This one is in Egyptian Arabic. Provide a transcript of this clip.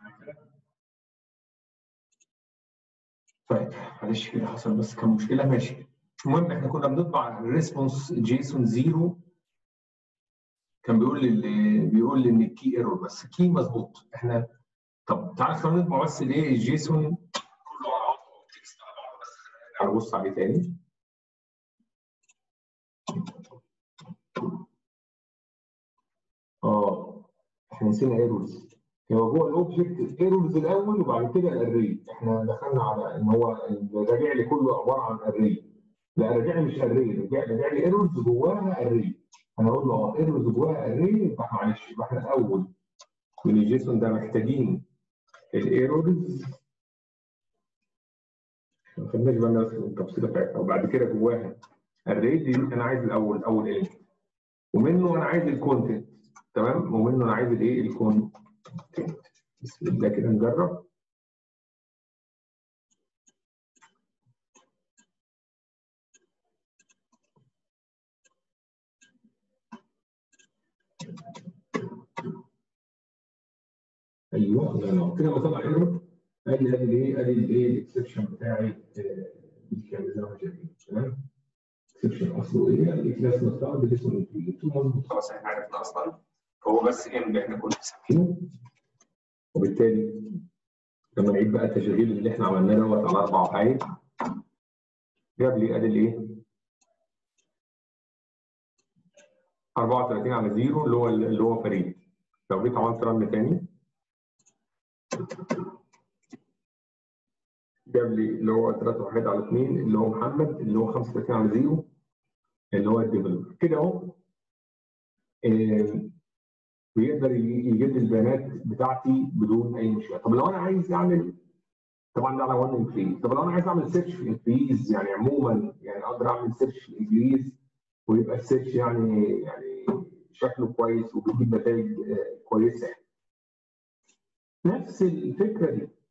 طيب معلش كده حصل بس كان مشكله ماشي المهم احنا كنا بنطبع الريسبونس جيسون زيرو كان بيقول لي بيقول لي ان الكي ايرور بس الكي مظبوط احنا طب تعالى خلينا نطبع بس الايه الجيسون كله على بعضه تكست على بعضه بس خلينا نبص عليه تاني اه احنا نسينا ايرورز هو جوه الاوبجكت ايرورز الاول وبعد كده الاري احنا دخلنا على ان هو الراجع لي كله عباره عن اري لا راجع لي مش اري راجع راجع لي ايرورز جواها اري انا اقول له اه ايرورز جواها اري يبقى معلش يبقى احنا الاول من الجيسون ده محتاجين الايرورز ما خدناش بالنا بس من التفصيله بتاعتها وبعد كده جواها الري دي انا عايز الاول اول ايه ومنه انا عايز الكونتنت تمام ومنه انا عايز الايه الكونتنت بسم الله كده نجرب ايوه الله ينور كده بطلع ايرور ادي ادي الايه ادي الايه الاكسبشن بتاعي بالكامل زي ما احنا شايفين تمام اكسبشن اصله ايه؟ الكلاس مستعمل بالاسم الانتريو مظبوط خلاص احنا عرفنا اصلا هو بس ام احنا كنا مسمينه وبالتالي لما نعيد بقى التشغيل اللي احنا عملناه دوت على اربع وحايد جاب لي ادي الايه؟ 34 على 0 اللي هو اللي هو فريد لو جيت عملت رن تاني جاب لي اللي هو 3 1 على 2 اللي هو محمد اللي هو 35 على 0 اللي هو الديفلوبر كده اهو بيقدر يجيب لي البيانات بتاعتي بدون اي مشكله طب لو انا عايز اعمل طبعا ده على وان انكريز طب لو انا عايز اعمل سيرش في انكريز يعني عموما يعني اقدر اعمل سيرش في انكريز ويبقى السيرش يعني يعني شكله كويس وبيجيب نتائج كويسه يعني. نفس الفكره دي